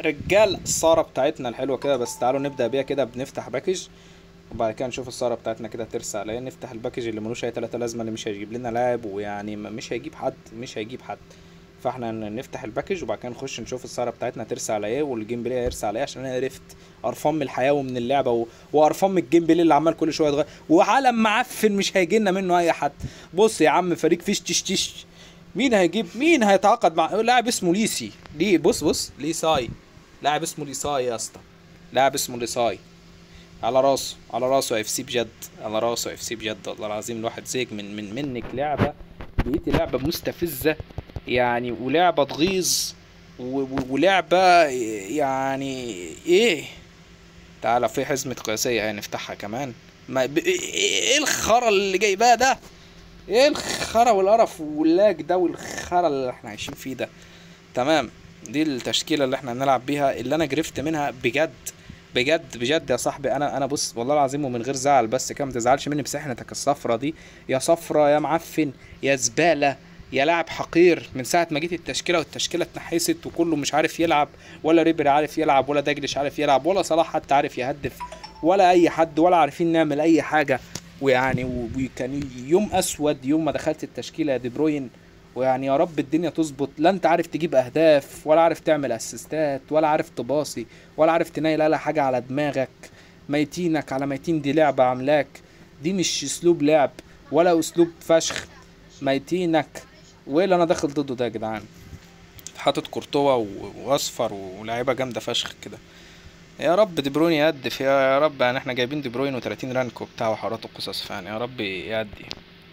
رجال السارة بتاعتنا الحلوة كده بس تعالوا نبدأ بيها كده بنفتح باكج وبعد كده نشوف السارة بتاعتنا كده ترسى على ايه نفتح الباكج اللي ملوش اي تلاتة لازمة اللي مش هيجيب لنا لاعب ويعني م- مش هيجيب حد مش هيجيب حد فاحنا ن- نفتح الباكج وبعد كده نخش نشوف السارة بتاعتنا ترسى على ايه والجيم بلاي هيرسى على ايه عشان انا عرفت قرفان من الحياة ومن اللعبة و... وقرفان من الجيم بلاي اللي عمال كل شوية يتغير وعالم معفن مش هيجي لنا منه اي حد بص يا عم فريق فيش تش تش مين هيجيب مين هيتعاقد مع لاعب اسمه ليسي ليه بص بص ليساي لاعب اسمه ليساي يا اسطى لاعب اسمه ليساي على راسه على راسه اف سي بجد على راسه اف سي بجد والله العظيم الواحد زيك من من منك لعبه بقيتي لعبه مستفزه يعني ولعبه تغيظ و- و- ولعبه يعني ايه تعالى في حزمه قياسيه هنفتحها كمان ما ب... ايه الخرا اللي جايباه ده ايه الخرا والقرف واللاج ده والخرا اللي احنا عايشين فيه ده تمام دي التشكيله اللي احنا هنلعب بيها اللي انا جرفت منها بجد بجد بجد يا صاحبي انا انا بص والله العظيم ومن غير زعل بس كده ما تزعلش مني بسحنتك الصفرة دي يا صفرة يا معفن يا زبالة يا لاعب حقير من ساعة ما جيت التشكيلة والتشكيلة اتنحست وكله مش عارف يلعب ولا ريبري عارف يلعب ولا دجلش عارف يلعب ولا صلاح حتى عارف يهدف ولا أي حد ولا عارفين نعمل أي حاجة ويعني و- وكان يوم أسود يوم ما دخلت التشكيلة يا دي بروين ويعني يا رب الدنيا تظبط لا انت عارف تجيب اهداف ولا عارف تعمل اسيستات ولا عارف تباصي ولا عارف تنيل اي حاجه على دماغك ميتينك على ميتين دي لعبه عاملاك دي مش اسلوب لعب ولا اسلوب فشخ ميتينك وايه اللي انا داخل ضده ده يا جدعان حاطط كورتوا و- واصفر ولاعيبه جامده فشخ كده يا رب دي بروين يهدف يا يا رب يعني احنا جايبين دي بروين و30 رانك وبتاع وحوارات وقصص فان يا رب يأدي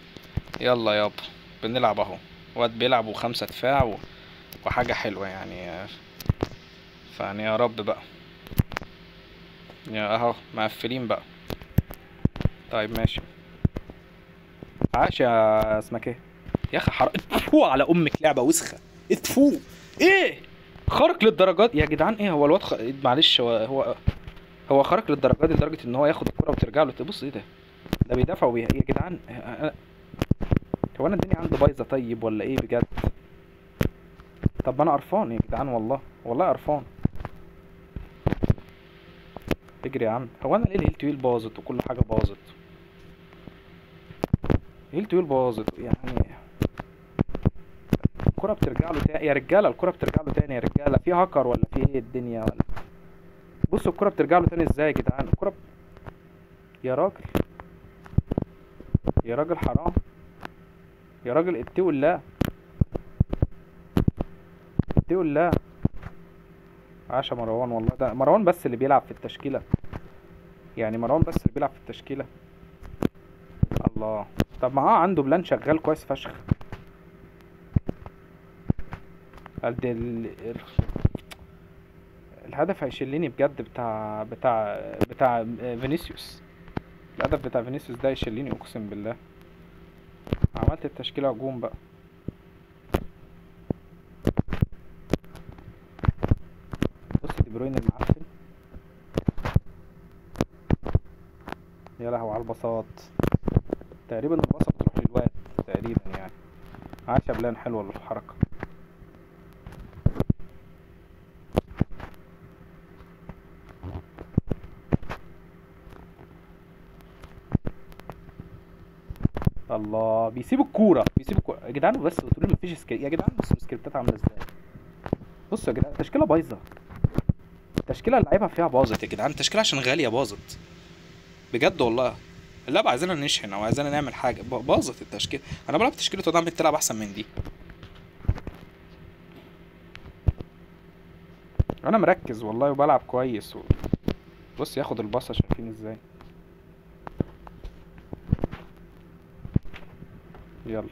يلا يابا بنلعب اهو واد بيلعب وخمسة دفاع و... وحاجة حلوة يعني فيعني يا رب بقى يا اهو مقفلين بقى طيب ماشي عاش يا اسمك ايه يا اخي حرام اتفو على امك لعبة وسخة اتفو ايه خارق للدرجات يا جدعان ايه هو الواد خ... معلش هو هو هو خارق للدرجات دي لدرجة ان هو ياخد الكرة وترجع له تبص ايه ده ده بيدافع وبي... يا جدعان أنا... هو انا الدنيا عندي بايظه طيب ولا ايه بجد طب انا قرفان يا جدعان والله والله قرفان اجري يا عم هو انا ليه الهيل ويل باظت وكل حاجه باظت الهيل ويل باظت يعني الكرة بترجع له تاني يا رجاله الكرة بترجع له تاني يا رجاله في هاكر ولا في ايه الدنيا ولا بصوا الكرة بترجع له تاني ازاي يا جدعان الكرة ب... يا راجل يا راجل حرام يا راجل اتقوا الله اتقوا الله عاش يا مروان والله ده مروان بس اللي بيلعب في التشكيلة يعني مروان بس اللي بيلعب في التشكيلة الله طب ما اه عنده بلان شغال كويس فشخ قد ال... ال- الهدف هيشلني بجد بتاع بتاع بتاع فينيسيوس الهدف بتاع فينيسيوس ده يشلني اقسم بالله عملت التشكيلة هجوم بقى بص دي بروين المعفن يا لهوي على البساط تقريبا البساط بتروح للواد تقريبا يعني عاشا بلان حلوة الحركة الله بيسيب الكورة بيسيب الكورة يا جدعان بس بتقولوا لي مفيش سكريبت يا جدعان بصوا السكريبتات عاملة ازاي بصوا يا جدعان التشكيلة بايظة التشكيلة اللي لعيبها فيها باظت يا جدعان التشكيلة عشان غالية باظت بجد والله اللعبة عايزانا نشحن او عايزانا نعمل حاجة ب- باظت التشكيلة انا بلعب تشكيلة وده عمال تلعب احسن من دي انا مركز والله وبلعب كويس و... بص ياخد الباصة شايفين ازاي يلا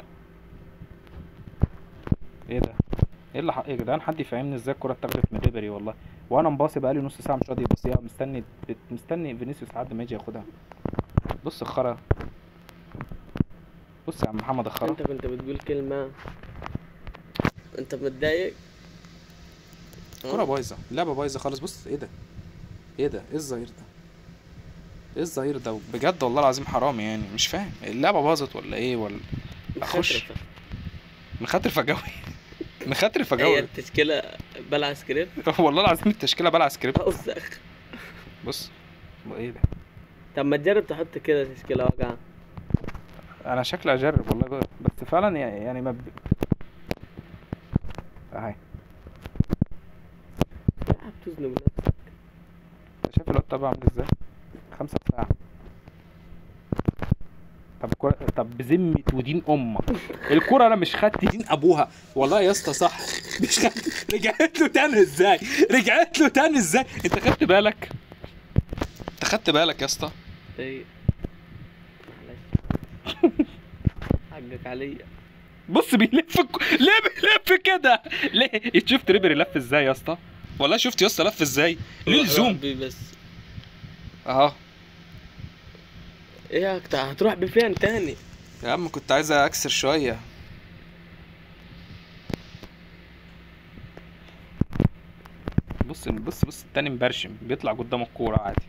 ايه ده ايه اللي ح... يا جدعان حد يفهمني ازاي الكرة اتاخدت من ريبري والله وانا مباصي بقالي نص ساعة مش راضي يبصيها مستني مستني فينيسيوس لحد ما يجي ياخدها بص الخرا بص يا عم محمد الخرا انت كنت بتقول كلمة انت متضايق الكرة بايظة اللعبة بايظة خالص بص ايه ده ايه ده ايه الظهير ده ايه الظهير ده بجد والله العظيم حرام يعني مش فاهم اللعبة باظت ولا ايه ولا اخش مخرفة. مخاطر فجوي مخاطر هي فجوي التشكيلة بلع سكريبت والله العظيم التشكيله بلع سكريبت اوسخ بص ايه ده طب ما تجرب تحط كده تشكيله وجعه انا شكلي اجرب والله بقى. بس فعلا يعني يعني ما ب... اهي لا بتزنق نفسك انت شايف الواد طبعا عامل ازاي خمسة ساعة طب كرة... طب بذمة ودين امك الكرة انا مش خدت دين ابوها والله يا اسطى صح مش خدت رجعت له تاني ازاي رجعت له تاني ازاي انت خدت بالك انت خدت بالك يا اسطى ايه معلش حقك عليا بص بيلف الك- ليه بيلف كده ليه شفت ريبري لف ازاي يا اسطى والله شفت يا اسطى لف ازاي ليه روح- روح الزوم بيه بس اهو ايه يا اكتر هتروح بفين تاني يا عم كنت عايز اكسر شوية بص بص بص التاني مبرشم بيطلع قدام الكورة عادي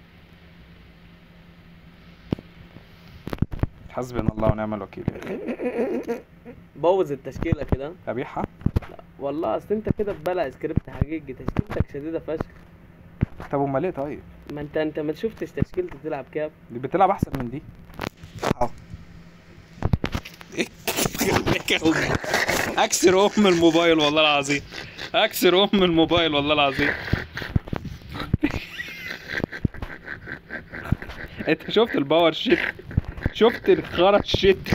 حسبنا الله ونعم الوكيل بوظ التشكيله كده ابيعها والله اصل انت كده ببلع سكريبت حقيقي تشكيلتك شديده فشخ طب امال ايه طيب ما انت انت ما شفتش تشكيلتي بتلعب كام دي بتلعب احسن من دي اهو اكسر ام الموبايل والله العظيم اكسر ام الموبايل والله العظيم انت شفت الباور شيت شفت الخرا شيت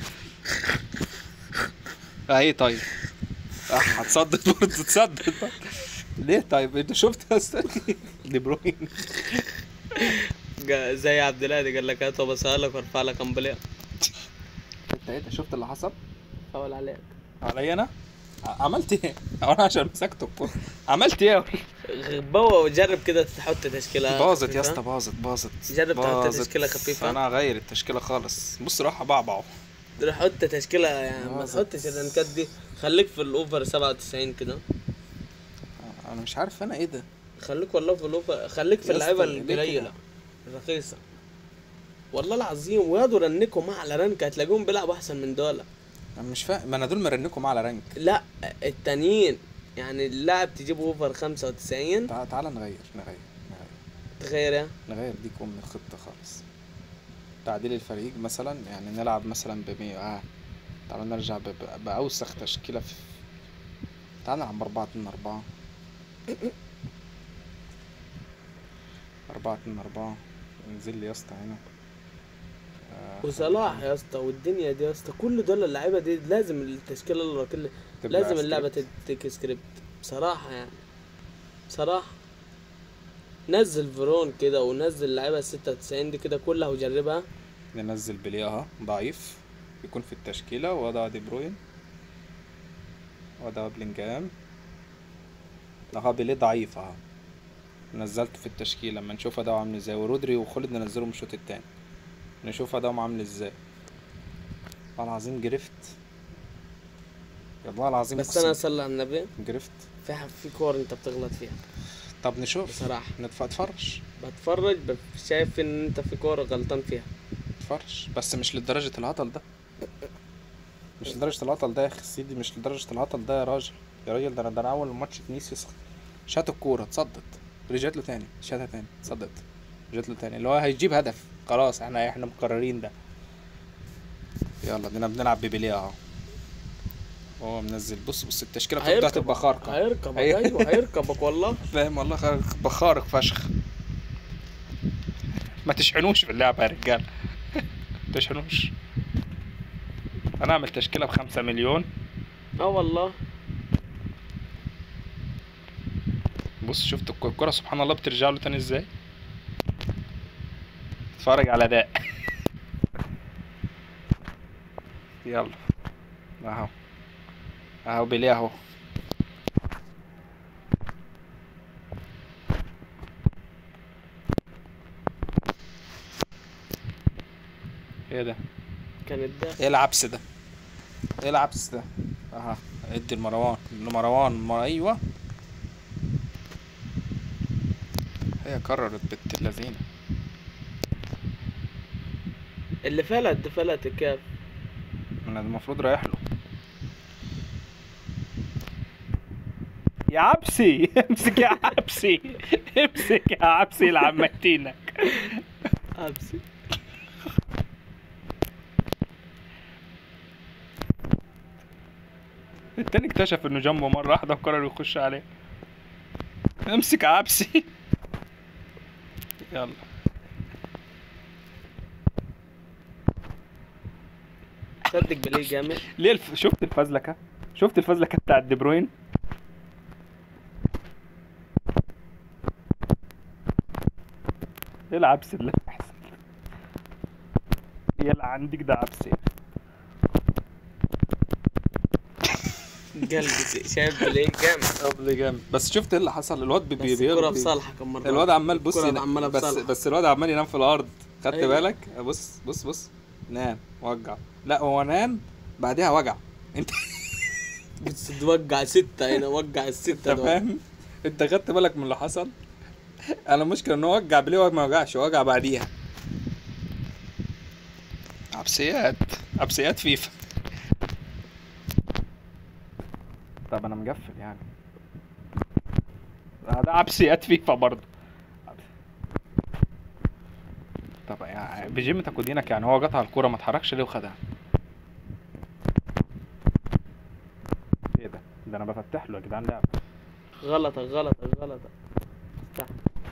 اهي طيب اه هتصدق برضه تصدق ليه طيب انت شفت يا استاذ دي بروين جا- زي عبد الهادي قال لك هات وبصها لك وارفع لك امبليه انت ايه ده شفت اللي حصل فاول عليك علي انا ع- عملت ايه انا عشان مسكت الكوره عملت ايه بوا وجرب كده تحط تشكيله باظت يا خفيفة. اسطى باظت باظت جرب تحط باظت. تشكيلة خفيفة. انا هغير التشكيله خالص بص راح ابعبعه روح حط تشكيله يعني ما باظت. تحطش الرنكات دي خليك في الاوفر 97 كده انا مش عارف انا ايه ده خليك والله في الاوفر خليك في يا اللعيبه اسطى، ليه القليله كده؟ الرخيصه والله العظيم وياضوا رنكوا مع على رنك هتلاقيهم بيلعبوا احسن من دول انا مش فاهم ما انا دول مرنكم معاه على رانك لا التانيين يعني اللاعب تجيبه اوفر 95 تع- تعال نغير نغير نغير تغير يا نغير دي كوم من الخطه خالص تعديل الفريق مثلا يعني نلعب مثلا ب 100 اه تعال نرجع ب- ب- باوسخ تشكيله في تعال نلعب 4 2 4 4 2 4 انزل لي يا اسطى هنا آه، وصلاح يا اسطى والدنيا دي يا اسطى كل دول اللعيبه دي لازم التشكيله الراجل تبقى لازم اللعبه سكريبت. تديك سكريبت بصراحه يعني بصراحه نزل فيرون كده ونزل اللعيبه ال 96 دي كده كلها وجربها ننزل بلياها ضعيف يكون في التشكيلة وضع دي بروين وضع بلينجهام اها بيليه ضعيف اها نزلته في التشكيلة اما نشوف اداؤه عامل ازاي ورودري وخالد ننزلهم الشوط التاني نشوف اداؤهم عامل ازاي والله العظيم جرفت والله العظيم بس أقسم انا اصلي على النبي جرفت في ح- في كور انت بتغلط فيها طب نشوف بصراحه نتف- اتفرج بتفرج بف- شايف ان انت في كور غلطان فيها اتفرج بس مش لدرجة الهطل ده مش لدرجة الهطل ده يا اخي سيدي مش لدرجة الهطل ده يا راجل يا راجل ده انا ده انا اول ماتش تنيس يسخ شات الكورة اتصدت رجعت له تاني شاتها تاني اتصدت رجعت له تاني اللي هو هيجيب هدف خلاص احنا احنا مقررين ده يلا دينا بنلعب ببيليه اهو هو منزل بص بص التشكيلة بتاعته هيركبك هتبقى خارقة هيركبك هي- ايوه هيركبك والله فاهم والله خارق بخارق فشخ ما تشحنوش في اللعبة يا رجال ما تشحنوش انا اعمل تشكيلة بخمسة مليون اه والله بص شفت الك- الكرة سبحان الله بترجع له تاني ازاي اتفرج على ده يلا اهو اهو بيليه اهو ايه ده كانت ده ايه العبس ده ايه العبس ده اها ادي المروان لمروان مر... ايوه هي قررت بنت اللذينه اللي فلت ده فلت الكاف انا المفروض رايح له يا عبسي امسك يا عبسي امسك يا عبسي لعمتينك ابسي التاني اكتشف انه جنبه مرة واحدة وقرر يخش عليه امسك يا عبسي يلا صدق بليه جامد ليه الف... شفت الفزلكة شفت الفزلكة بتاعت دي بروين ايه العبس اللي بيحصل يلا عندك ده عبس قلبي شايف بليه جامد طب جامد بس شفت ايه اللي حصل الواد بي بي بس الكرة بي- بصالحة كم مرة الواد عمال بص الكرة ينا- عمالة بس بصالحة. بس الواد عمال ينام في الارض خدت أيوة. بالك بص بص بص نام وجع لا هو نام بعدها وجع انت بس توقع ستة هنا وقع الستة انت دول فاهم انت خدت بالك من اللي حصل انا المشكله ان هو وجع بليه ما وجعش وجع بعديها عبسيات عبسيات فيفا طب انا مقفل يعني آه، ده عبسيات فيفا برضه طب يعني بجيمتك ودينك يعني هو قطع الكوره ما اتحركش ليه وخدها ايه ده ده انا بفتح له يا جدعان لعب غلطة غلطة غلطة استحمل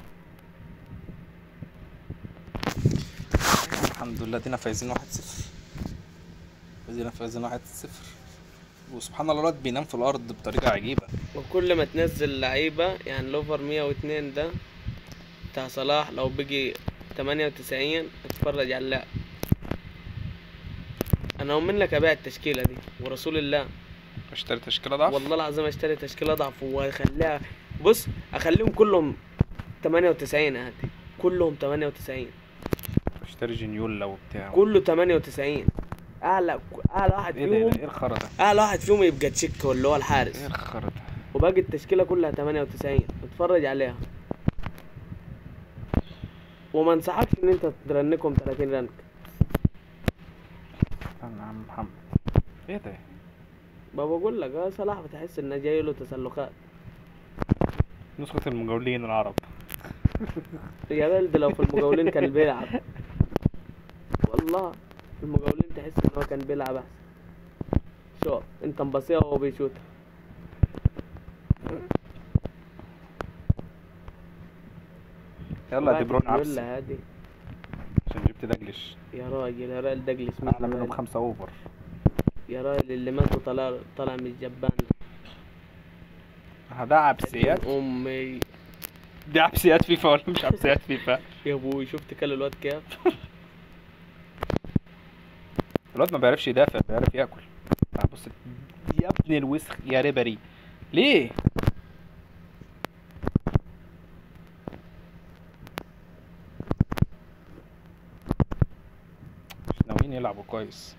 الحمد لله دينا فايزين 1-0 دينا فايزين 1-0 وسبحان الله الواد بينام في الارض بطريقه عجيبه وكل ما تنزل لعيبة يعني لوفر 102 ده بتاع صلاح لو بقي 98 اتفرج على اللعب انا أؤمن لك ابيع التشكيلة دي ورسول الله اشتري تشكيله ضعف والله العظيم اشتري تشكيلة اضعف واخليها بص اخليهم كلهم 98 عادي كلهم 98 اشتري جنيولا وبتاع كله 98 اعلى اعلى واحد ايه ده ايه فيهم ده؟ ايه الخرا ده اعلى واحد فيهم يبقى تشيك واللي هو الحارس ايه الخرا ده وباقي التشكيلة كلها 98 اتفرج عليها وما انصحكش ان انت ترنكم 30 رنك استنى يا عم محمد ايه ده ما بقول لك اه صلاح بتحس ان جاي له تسلخات نسخة المجاولين العرب يا ولد لو في المجاولين كان بيلعب والله في المجاولين تحس ان هو كان بيلعب احسن شوف انت مبصيها وهو بيشوت يلا دي برون عبس يلا هادي عشان جبت دجلش يا راجل يا راجل دجلس مين اعلى منه يا راجل؟ بخمسة اوفر يا راجل اللي مات وطلع طلع من الجبان ده عبسيات امي دي عبسيات فيفا ولا مش عبسيات فيفا يا ابوي شفت كل الواد كيف الواد ما بيعرفش يدافع بيعرف ياكل آه، بص يا ابن الوسخ يا ريبري ليه مش ناويين يلعبوا كويس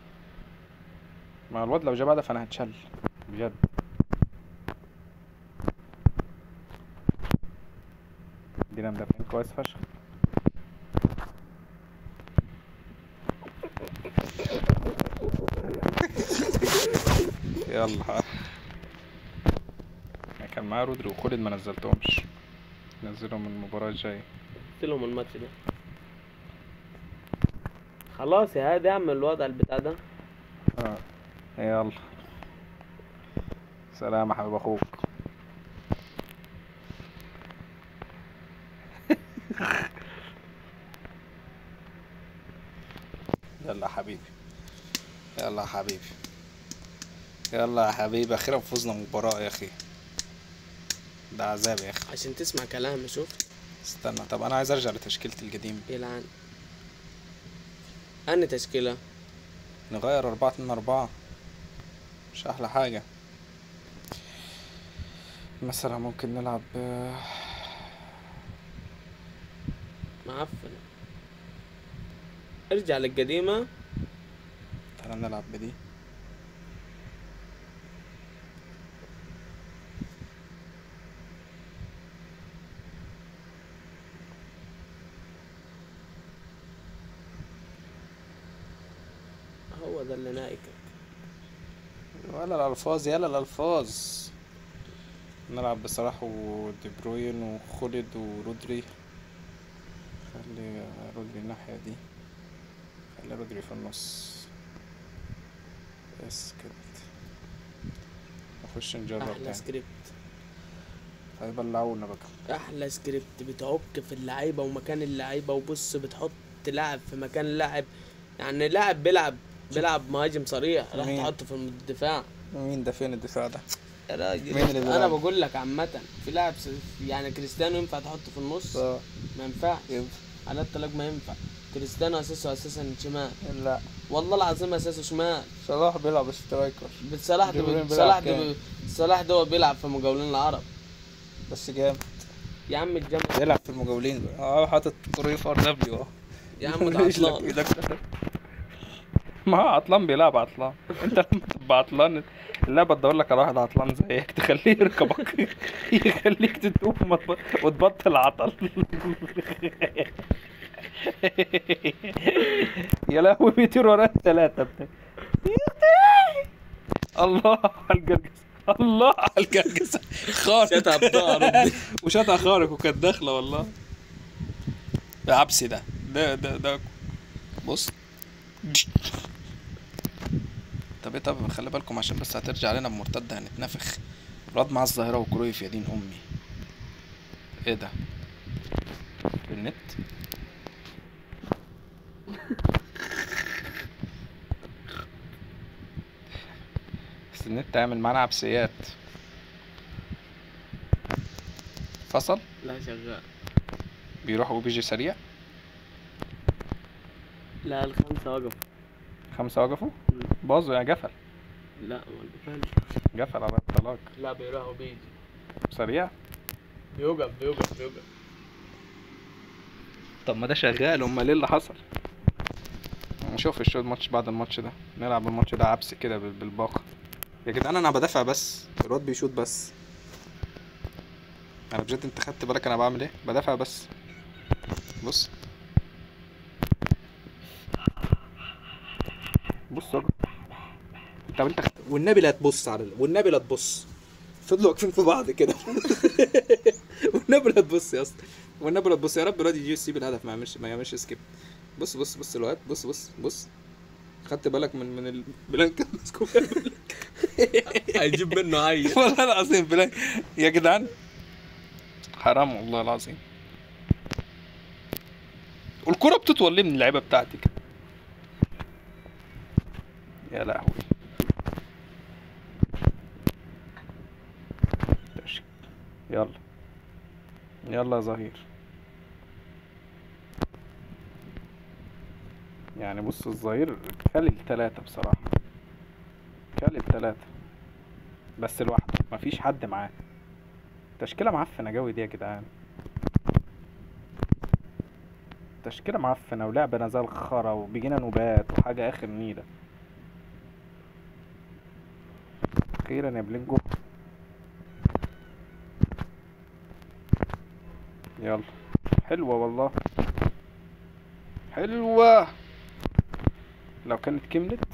ما الواد لو جاب هدف انا هتشل بجد دينا مدافعين كويس فشخ يلا كان معايا رودري وخالد ما نزلتهمش نزلهم المباراة الجاية قلت لهم الماتش ده خلاص يا هادي اعمل الوضع البتاع ده اه يلا سلام يا حبيب اخوك يلا يا حبيبي يلا يا حبيبي يلا يا حبيبي اخيرا فزنا مباراة يا اخي ده عذاب يا اخي عشان تسمع كلامي شوف استنى طب انا عايز ارجع لتشكيلتي القديمة يلعن أني تشكيلة نغير أربعة اتنين أربعة مش أحلى حاجة مثلا ممكن نلعب ب- معفنة ارجع للقديمة تعالى نلعب بدي هو ده اللي نايكك ولا الألفاظ يلا الألفاظ نلعب بصلاح ودي بروين وخالد ورودري خلي رودري الناحية دي خلي رودري في النص بس كده نخش نجرب احلى تاني سكريبت هيبلعونا بقى احلى سكريبت بتعك في اللعيبه ومكان اللعيبه وبص بتحط لاعب في مكان لاعب يعني لاعب بيلعب بيلعب مهاجم صريح راح مين؟ تحطه في الدفاع مين ده فين الدفاع ده يا راجل مين اللي انا بيلعب؟ بقول لك عامه في لاعب س- يعني كريستيانو ينفع تحطه في النص اه ما ينفعش ينفع. على الطلاق ما ينفع كريستيانو اساسه اساسا شمال لا والله العظيم اساسه شمال صلاح بيلعب سترايكر صلاح دي بروين ده بيلعب صلاح كام؟ ده صلاح ده هو بيلعب في مقاولين العرب بس جامد يا عم الجمل بيلعب في المقاولين اه حاطط كوريف ار دبليو اه يا عم ده رجلك عطلان إيدك. ما هو عطلان بيلعب عطلان انت لما تبقى عطلان اللعبة تدور لك على واحد عطلان زيك تخليه يركبك يخليك تتوب وما تب- وتبطل عطل يا لهوي بيطير وراك ثلاثة بتاع. الله على الجرجس الله على الجرجس خارق شتها بظهره وشاتها خارق وكانت داخله والله ده عبسي ده ده ده ده بص طب ايه طب خلي بالكم عشان بس هترجع علينا بمرتدة هنتنفخ الواد مع الظاهرة وكرويف يا دين امي ايه ده النت بس النت عامل معانا عبسيات فصل لا شغال بيروح وبيجي سريع لا الخمسة وقف خمسة وقفوا باظوا يا جفل لا ما وقفش جفل على الطلاق لا بيروح وبيجي سريع بيوقف بيوقف بيوقف طب ما ده شغال امال ايه اللي حصل نشوف الشو الماتش بعد الماتش ده نلعب الماتش ده عبس كده بال- بالباقة يا جدعان انا بدافع بس الواد بيشوط بس انا بجد انت خدت بالك انا بعمل ايه بدافع بس بص بص اهو. طب انت خدت والنبي لا تبص على ال- والنبي لا تبص فضلوا واقفين في بعض كده والنبي لا تبص يا اسطى والنبي لا تبص يا رب الواد يجي يسيب الهدف ما يعملش ما يعملش سكيب بص بص بص الواد بص بص بص خدت بالك من من البلانك ماسكه هيجيب منه عيل والله العظيم بلانك يا جدعان حرام والله العظيم والكرة بتطول ليه من اللعيبة بتاعتي كده يا لهوي تش- يلا يلا يا ظهير يعني بص الظهير كل التلاتة بصراحة كل التلاتة بس لوحده مفيش حد معاه تشكيلة معفنة جوي دي يا جدعان تشكيلة معفنة ولعبة نزال خرا وبيجينا نوبات وحاجة آخر نيلة أخيرا يا بلينجو يلا حلوة والله حلوة لو كانت كملت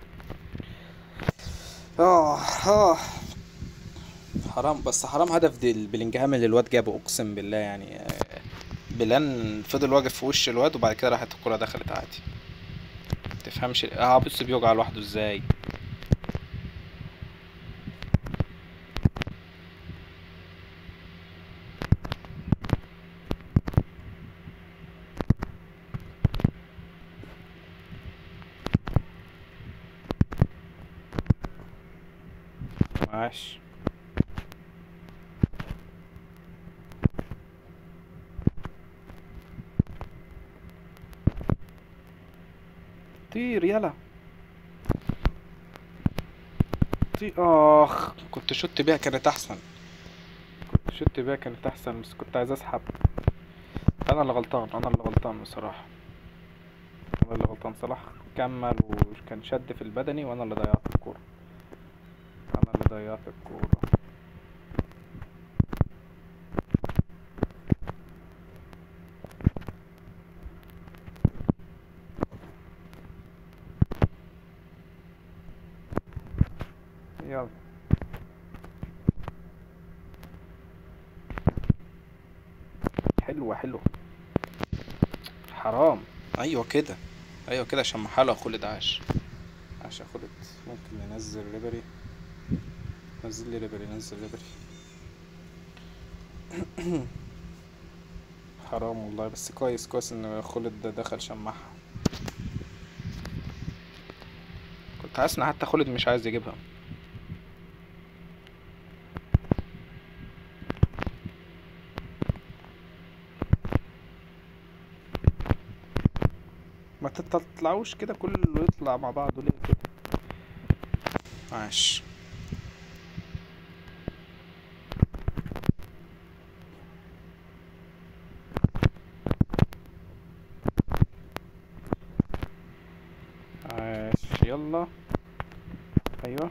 اه اه حرام بس حرام هدف دي البلينجهام اللي الواد جابه اقسم بالله يعني آه، بلان فضل واقف في وش الواد وبعد كده راحت الكرة دخلت عادي تفهمش اه بص بيوجع لوحده ازاي عاش طير يلا طير اخ كنت شوت بيها كانت احسن كنت شوت بيها كانت احسن بس كنت عايز اسحب انا اللي غلطان انا اللي غلطان بصراحة انا اللي غلطان صلاح كمل وكان شد في البدني وانا اللي ضيعت الكورة انا اللي ضيعت الكورة يلا حلوة حلوة حرام ايوه كده ايوه كده عشان محاله خلد عاش عاش يا خلد ممكن ننزل ريبري نزل لي ريبري نزل ريبري حرام والله بس كويس كويس ان خلد ده دخل شمعها كنت حاسس ان حتى خلد مش عايز يجيبها ما تطلعوش كده كله يطلع مع بعضه ليه كده عاش عاش يلا ايوه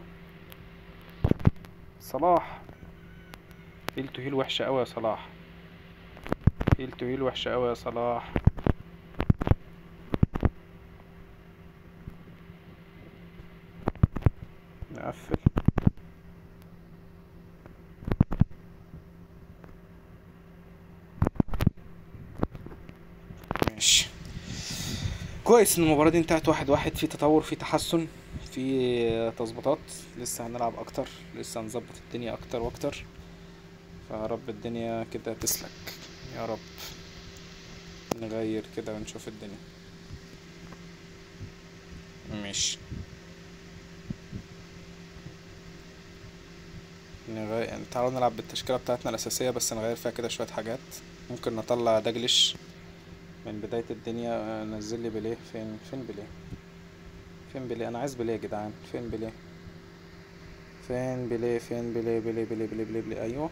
صلاح هيل تو هيل وحشة اوي يا صلاح هيل تو هيل وحشة اوي يا صلاح نقفل ماشي كويس ان المباراة دي انتهت واحد واحد في تطور في تحسن في تظبيطات لسه هنلعب اكتر لسه هنظبط الدنيا اكتر واكتر فيا رب الدنيا كده تسلك يا رب نغير كده ونشوف الدنيا ماشي نغير يعني تعالوا نلعب بالتشكيلة بتاعتنا الأساسية بس نغير فيها كده شوية حاجات ممكن نطلع دجلش من بداية الدنيا آه، نزل لي بيليه فين فين بيليه فين بيليه أنا عايز بيليه يا جدعان فين بيليه فين بيليه فين بيليه بيليه بيليه بيليه بيليه, بيليه. أيوه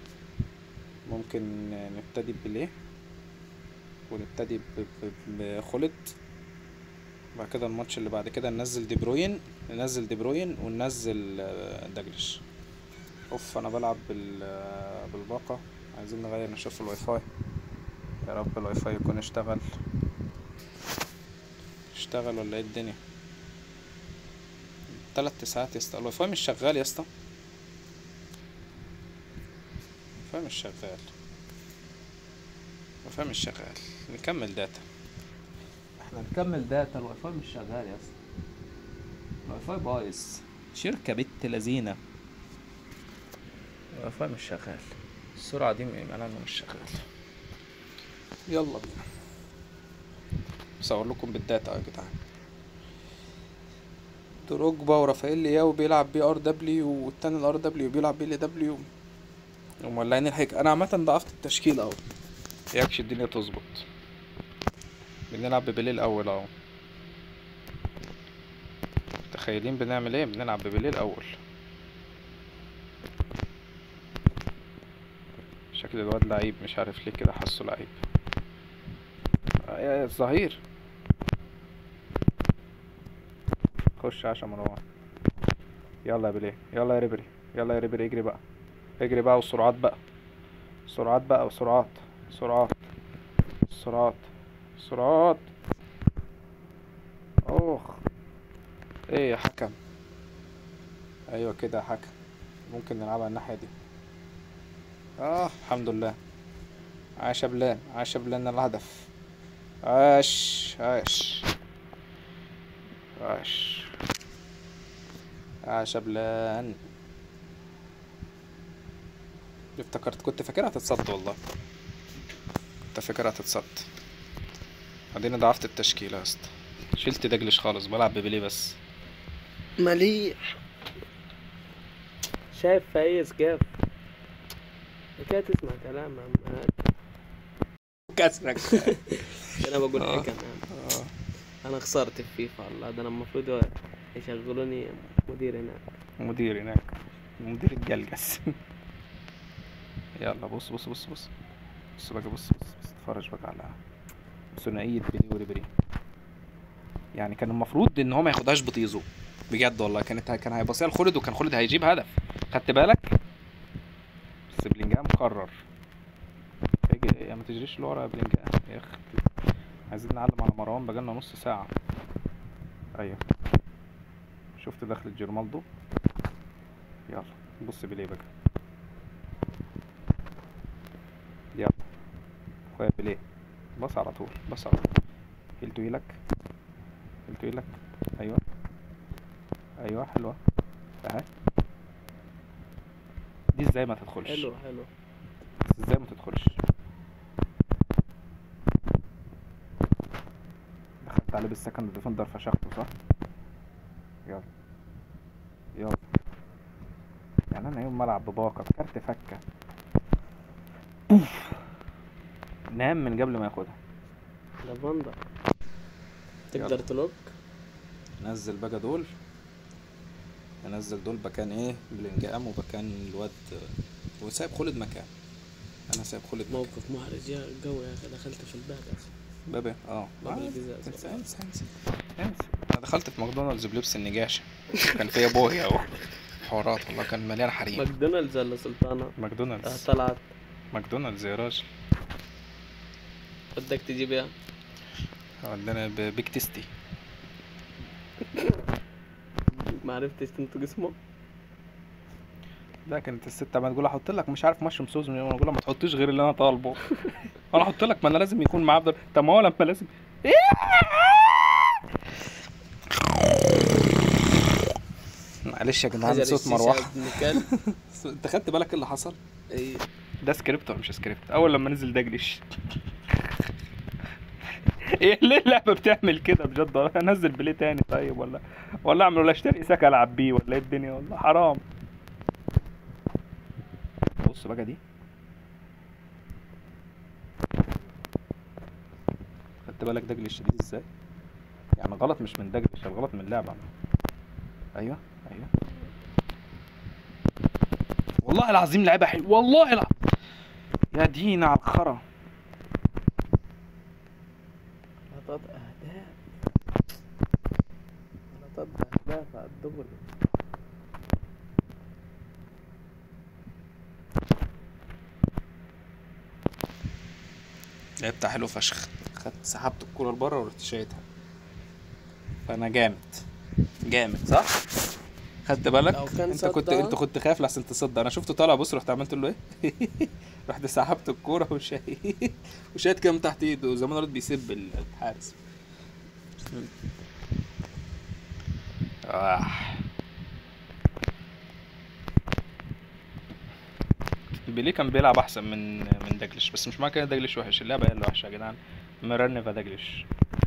ممكن آه، نبتدي ببيليه ونبتدي ب- ب- بخلد بعد كده الماتش اللي بعد كده ننزل دي بروين ننزل دي بروين وننزل آه، دجلش اوف انا بلعب بال بالباقة عايزين نغير نشوف الواي فاي يا رب الواي فاي يكون اشتغل اشتغل ولا ايه الدنيا تلات ساعات يا اسطى الواي فاي مش شغال يا اسطى الواي فاي مش شغال الواي فاي مش شغال نكمل داتا احنا نكمل داتا الواي فاي مش شغال يا اسطى الواي فاي بايظ شركة بنت لذينه الواي فاي مش شغال السرعة دي معناها انه مش شغال يلا بينا بصور لكم بالداتا يا جدعان دروجبا ورافائيل لياو بيلعب بي ار دبليو والتاني الار دبليو بيلعب بي ال دبليو ومولعين الحك انا عامة ضعفت التشكيل اهو يكش الدنيا تظبط بنلعب ببيليه الاول اهو متخيلين بنعمل ايه بنلعب ببيليه الاول شكل الواد لعيب مش عارف ليه كده حاسه لعيب آه، يا الظهير خش عشان مروان يلا يا بليه يلا يا ريبري يلا يا ريبري اجري بقى اجري بقى والسرعات بقى سرعات بقى وسرعات سرعات سرعات سرعات اوخ ايه يا حكم ايوه كده يا حكم ممكن نلعبها الناحية دي اه الحمد لله عاش يا بلان عاش يا بلان الهدف عاش عاش عاش عاش يا بلان افتكرت كنت فاكرها هتتصد والله كنت فاكرها هتتصد بعدين ضعفت التشكيلة يا اسطى شلت دجلش خالص بلعب ببيليه بس مليح شايف فايز جاب كده تسمع كلام يا عم هاد. كسرك انا بقول آه. حكم يا عم انا خسرت في فيفا والله ده انا المفروض يشغلوني مدير هناك مدير هناك مدير الجلجس يلا بص بص بص بص بص بقى بص بص بص اتفرج بقى على ثنائية بيلي وريبيري يعني كان المفروض ان هو ما ياخدهاش بطيزه بجد والله كانت كان هيبصيها لخالد وكان خالد هيجيب هدف خدت بالك بس بلينجهام قرر اجي يا ما تجريش لورا يا بلينجهام يا اخي عايزين نعلم على مروان بقالنا نص ساعة ايوه شفت دخلة جيرمالدو يلا بص بيليه بقى يلا اخويا بليه بص على طول بص على طول هيلتو ايلك هيلتو ايلك ايوه ايوه حلوه اهي دي ازاي ما تدخلش حلو حلو بس ازاي ما تدخلش دخلت عليه بالسكند ديفندر فشخته صح يلا يلا يعني انا يوم ما العب بباقة كارت فكة بوف. نام من قبل ما ياخدها لافندر تقدر تلوك نزل بقى دول انزل دول مكان ايه بلنجام ومكان الواد وسايب خالد مكان انا سايب خالد مكان موقف محرج يا قوي يا اخي دخلت في الباب يا اخي بابا اه باب آه، الجزاء. انسى انسى انسى انسى انا دخلت في ماكدونالدز بلبس النجاشة كان فيا بوهي اهو حوارات والله كان مليان حريم ماكدونالدز ولا سلطانة اه ماكدونالدز طلعت ماكدونالدز يا راجل بدك تجيب ايه عندنا ب- بيك تيستي ما عرفتش تنطق اسمه لا كانت الست عماله تقول احط لك مش عارف مشروم صوص من وانا اقول لها ما تحطيش غير اللي انا طالبه انا احط لك ما انا لازم يكون معاه افضل طب ما هو لما لازم معلش يا جدعان حجر صوت الشيشة مروحه ابن كلب انت خدت بالك إيه اللي حصل اي ده سكريبت ولا مش سكريبت اول لما نزل دجلش ايه ليه اللعبه بتعمل كده بجد والله انزل بليه تاني طيب ولا ولا اعمل ولا اشتري ساك العب بيه ولا ايه الدنيا والله حرام بص بقى دي خدت بالك دجلش دي ازاي يعني غلط مش من دجلش الغلط من اللعبه ايوه ايوه والله العظيم لعبه حلوه والله العظيم يا دينا على الخرا غلطات اهداف غلطات اهداف على الدغري لعبتها حلو فشخ خدت سحبت الكوره لبره ورحت شايتها فانا جامد جامد صح خدت بالك لو كان انت كنت صدها- انت كنت خايف لحسن تصدق انا شفته طالع بص رحت عملت له ايه رحت سحبت الكوره وشايت وشايت كام تحت ايده زي ما الواد بيسب الحارس آه. بيليه كان بيلعب احسن من من دجلش بس مش معنى كده دجلش وحش اللعبه هي اللي وحشه يا جدعان مرنفه دجلش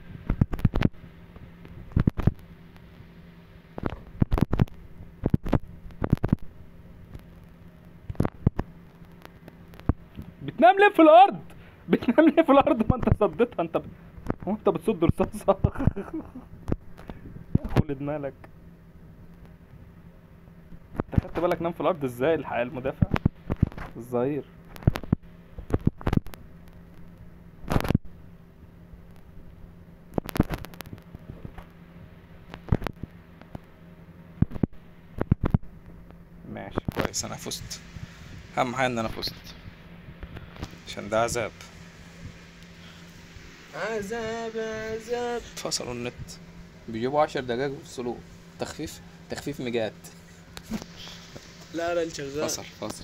بتنام ليه في الارض بتنام ليه في الارض ما انت صدتها انت ب... هو انت بتصد رصاصه خلد مالك انت خدت بالك نام في الارض ازاي الحق المدافع الظهير ماشي كويس انا فزت اهم حاجه ان انا فزت عشان ده عذاب عذاب عذاب فصلوا النت بيجيبوا عشر دقايق ويفصلوه تخفيف تخفيف ميجات لا لا شغال فصل فصل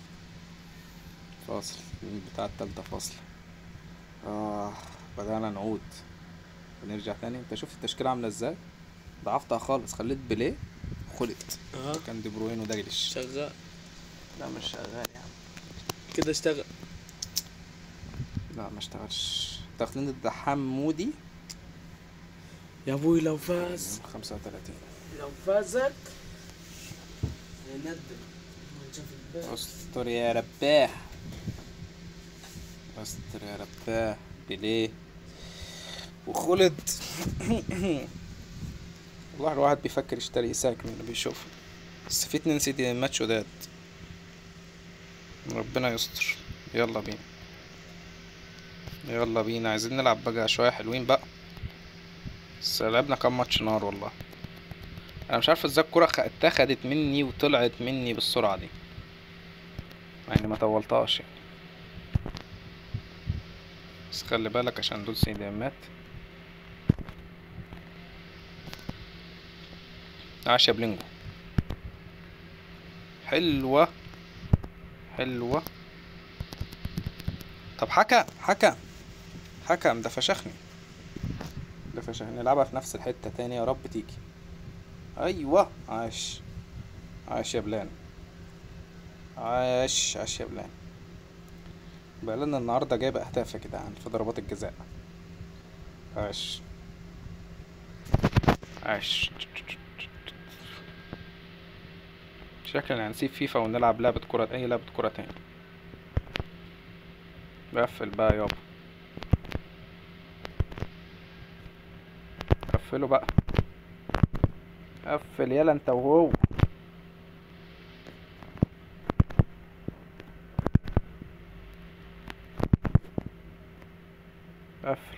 فاصل بتاع التالتة فاصل اه بدأنا نعود ونرجع تاني انت شفت التشكيلة عاملة ازاي ضعفتها خالص خليت بيليه وخلت اه كان دي بروين ودجلش شغال لا مش شغال يا عم كده اشتغل لا ما اشتغلش تقنين الدحام مودي يا ابوي لو فاز 35 لو فازك هيندم نشوف الباقي استر يا رباه استر يا رباه بليه وخلد والله الواحد بيفكر يشتري إساك من اللي بيشوفه بس في اتنين سيدي الماتش وداد ربنا يستر يلا بينا يلا بينا عايزين نلعب بقى شوية حلوين بقى بس لعبنا كام ماتش نار والله انا مش عارف ازاي الكرة خ- اتاخدت مني وطلعت مني بالسرعة دي مع اني ما طولتهاش يعني بس خلي بالك عشان دول سيديمات عاش يا بلينجو حلوة حلوة طب حكم حكم حكم ده فشخني ده فشخني نلعبها في نفس الحتة تاني يا رب تيجي ايوه عاش عاش يا بلان عاش عاش يا بلان بقى لنا النهارده جايب اهداف يا جدعان في ضربات الجزاء عاش عاش شكلنا هنسيب فيفا ونلعب لعبة كرة أي لعبة كرة تاني قفل بقى يابا قفله بقى قفل يلا انت وهو قفل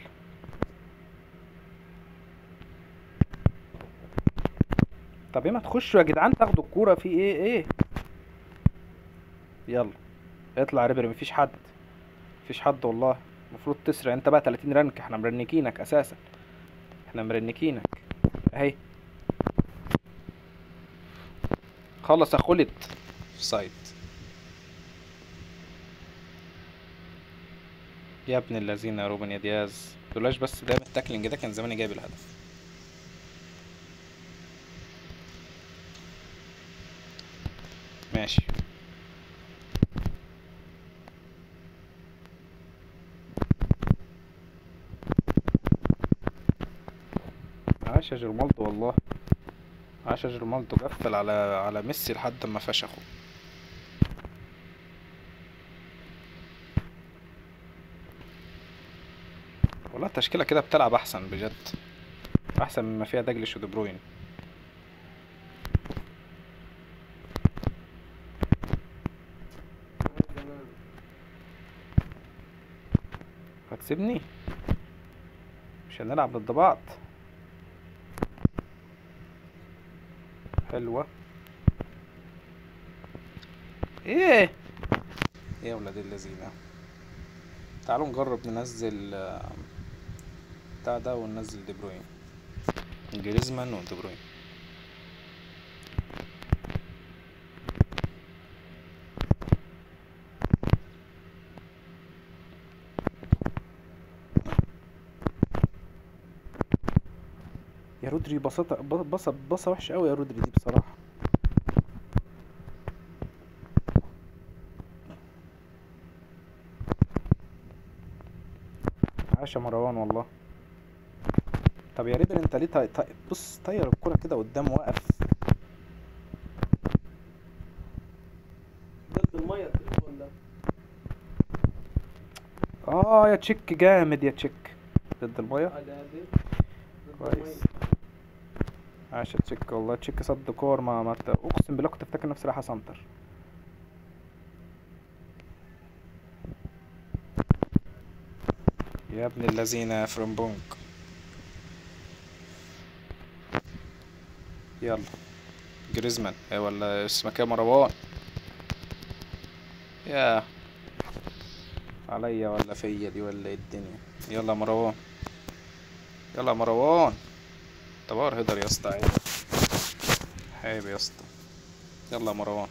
طب ايه ما تخشوا يا جدعان تاخدوا الكورة في ايه ايه يلا اطلع يا ريبري مفيش حد مفيش حد والله المفروض تسرق انت بقى 30 رنك احنا مرنكينك اساسا احنا مرنكينك اهي خلص يا خلت في سايد يا ابن الذين يا روبن يا دياز دولاش بس ده التاكلينج ده كان زماني جايب الهدف ماشي عاش يا جرمالدو والله عاش يا جرمالدو قفل على على ميسي لحد ما فشخه والله التشكيلة كده بتلعب أحسن بجد أحسن مما فيها دجلش ودي بروين هتسيبني مش هنلعب ضد بعض حلوة ايه يا ولاد اللذينة تعالوا نجرب ننزل آه، بتاع ده وننزل دي بروين جريزمان ودي بروين يا رودري بساطة بصة بصة وحشة أوي يا رودري دي بصراحة عاش يا مروان والله طب يا ريبر انت ليه طي... طي... بص طير الكرة كده قدام واقف ضد الميه التليفون ده اه يا تشيك جامد يا تشيك ضد المية ادي ادي ضد كويس المية. عاش يا تشيك والله تشيك صد كور ما ما ت- اقسم بالله كنت افتكر نفسي رايح اسنتر يا ابن الذين يا فرنبونج يلا جريزمان ايه ولا اسمك ايه مروان يا عليا ولا فيا دي ولا ايه الدنيا يلا يا مروان يلا يا مروان طبار هدر يا اسطى عيب عيب يا اسطى يلا يا مروان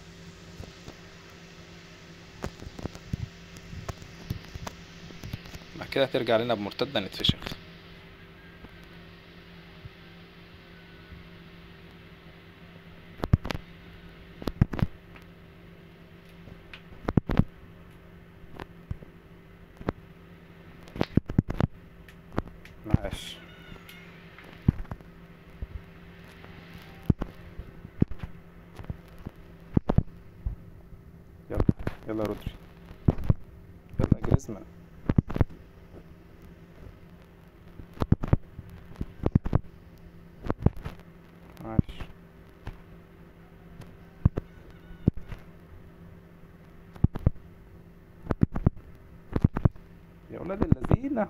بعد كده ترجع لنا بمرتدة نتفشخ معلش يلا يلا يا رودري يلا يا جريزمان عاش يا ولاد اللذينة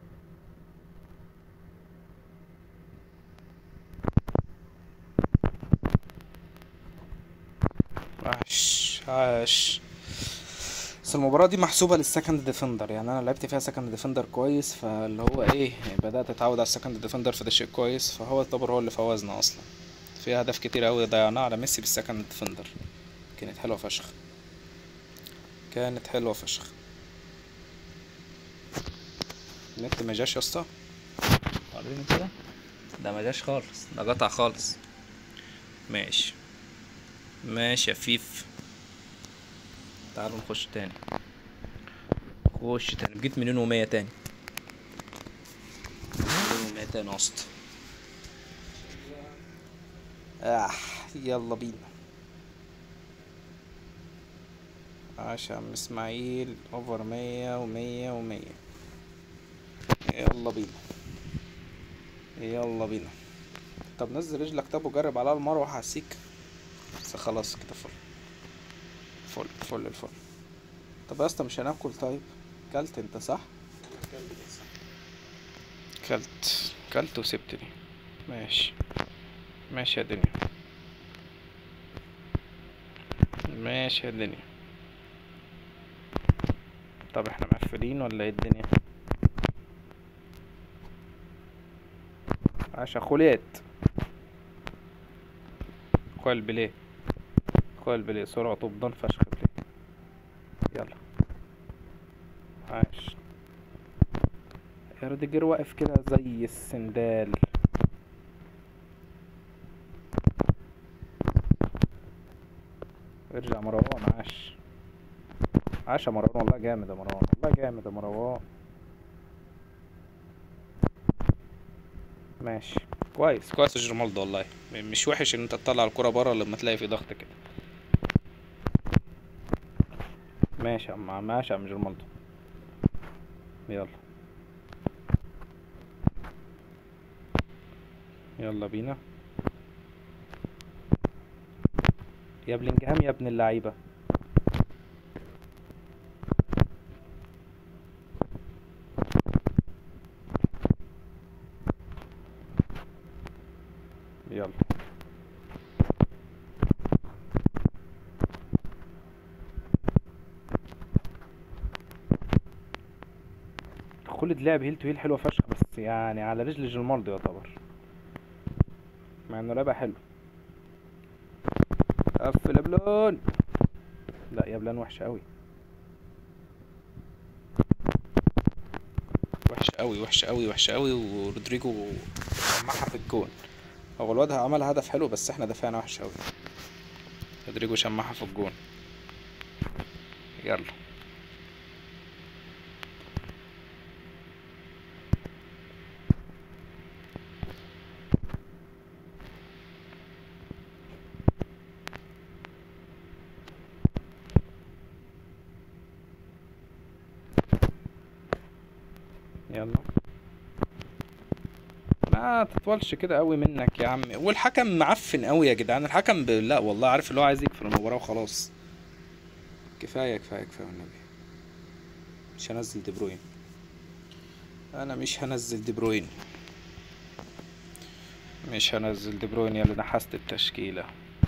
عاش عاش بس المباراة دي محسوبة للسكند ديفندر يعني انا لعبت فيها سكند ديفندر كويس فاللي هو ايه بدأت اتعود على السكند ديفندر فده شيء كويس فهو يعتبر هو اللي فوزنا اصلا في اهداف كتير اوي ضيعناها على ميسي بالسكند ديفندر كانت حلوة فشخ كانت حلوة فشخ النت ما جاش يا اسطى وريني كده ده ما جاش خالص ده قطع خالص ماشي ماشي يا فيف تعالوا نخش تاني خش تاني جيت منين ومية تاني منين ومية تاني يا اسطى آه يلا بينا عاش يا عم اسماعيل اوفر مية ومية ومية يلا بينا يلا بينا طب نزل رجلك طب وجرب على المروحة على السيك بس خلاص كده فل فل فل الفل طب يا اسطى مش هناكل طيب كلت انت صح كلت كلت وسبتني ماشي ماشي يا دنيا ماشي يا دنيا طب احنا مقفلين ولا ايه الدنيا عشا خوليت اخويا البليه اخويا البليه سرعة طبان فشخ بليه يلا عاش يا روديجر واقف كده زي السندال ارجع مروان عاش عاش يا مروان والله جامد يا مروان والله جامد يا مروان ماشي كويس كويس يا جرمالدو والله م- مش وحش ان انت تطلع الكرة بره لما تلاقي في ضغط كده ماشي يا عم ماشي يا عم جرمالدو يلا يلا بينا يا بلينجهام يا ابن اللعيبة يلا خلد لعب هيل تو هيل حلوة فشخ بس يعني على رجل جيرمالدو يعتبر مع انه لعبة حلو قفل يا بلون لا يا بلان وحشة قوي وحشة قوي وحشة قوي وحشة قوي ورودريجو شمعها في الجون هو الواد عمل هدف حلو بس احنا دفعنا وحش قوي رودريجو شمعها في الجون يلا يلا ما تطولش كده قوي منك يا عم والحكم معفن قوي يا جدعان الحكم ب... لا والله عارف اللي هو عايز يقفل المباراة وخلاص كفاية كفاية كفاية والنبي مش هنزل دي بروين انا مش هنزل دي بروين مش هنزل دي بروين يا اللي نحست التشكيلة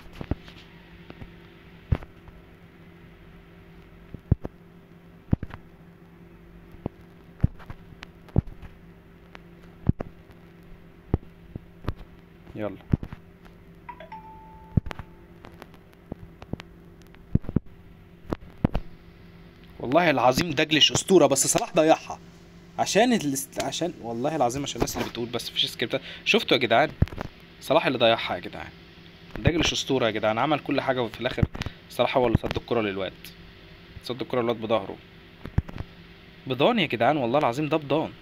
يلا والله العظيم دجلش اسطوره بس صلاح ضيعها عشان الاست... عشان والله العظيم عشان الناس اللي بتقول بس مفيش سكريبتات شفتوا يا جدعان صلاح اللي ضيعها يا جدعان دجلش اسطوره يا جدعان عمل كل حاجه وفي الاخر صلاح هو اللي صد الكره للواد صد الكره للواد بظهره بضان يا جدعان والله العظيم ده بضان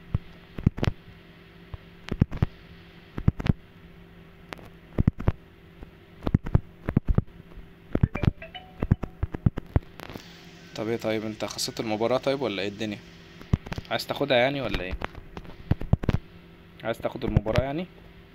طب ايه طيب انت خسرت المباراة طيب ولا ايه الدنيا عايز تاخدها يعني ولا ايه عايز تاخد المباراة يعني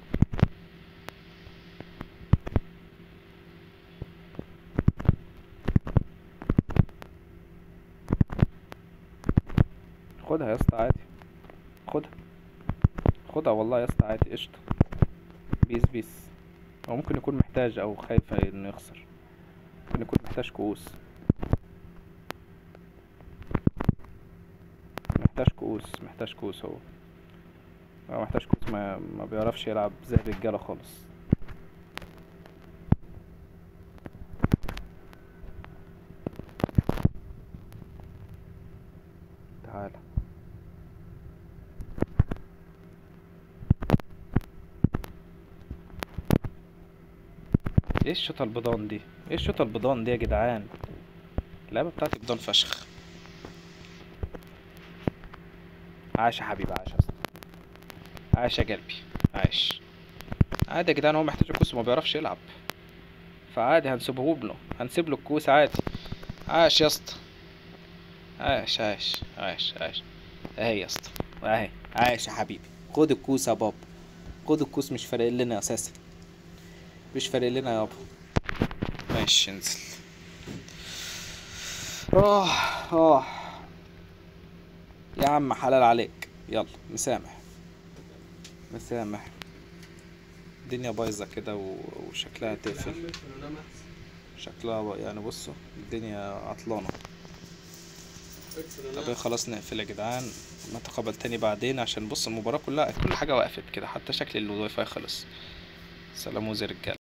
خدها يا اسطى عادي خدها خدها والله يا اسطى عادي قشطة بيس بيس هو ممكن يكون محتاج او خايف انه يخسر ممكن يكون محتاج كؤوس محتاج كؤوس محتاج كؤوس هو هو محتاج كؤوس ما ما بيعرفش يلعب زي الرجالة خالص تعالى ايه الشوطة البيضان دي ايه الشوطة البيضان دي يا جدعان اللعبة بتاعتي بيضان فشخ عاش يا حبيبي عاش يا اسطى عاش يا قلبي عاش عادي يا جدعان هو محتاج الكوس وما بيعرفش يلعب فعادي هنسيبه له هنسيب له الكوس عادي عاش يا اسطى عاش عاش عاش عاش اهي يا اسطى اهي عاش يا حبيبي خد الكوس يا بابا خد الكوس مش فارق لنا اساسا مش فارق لنا يابا ماشي انزل اه اه يا عم حلال عليك يلا مسامح مسامح الدنيا بايظه كده و- وشكلها تقفل شكلها بقى- يعني بصوا الدنيا عطلانه طب إيه خلاص نقفل يا جدعان نتقابل تاني بعدين عشان بص المباراة كلها كل حاجة وقفت كده حتى شكل الواي فاي خلص سلام وزي رجالة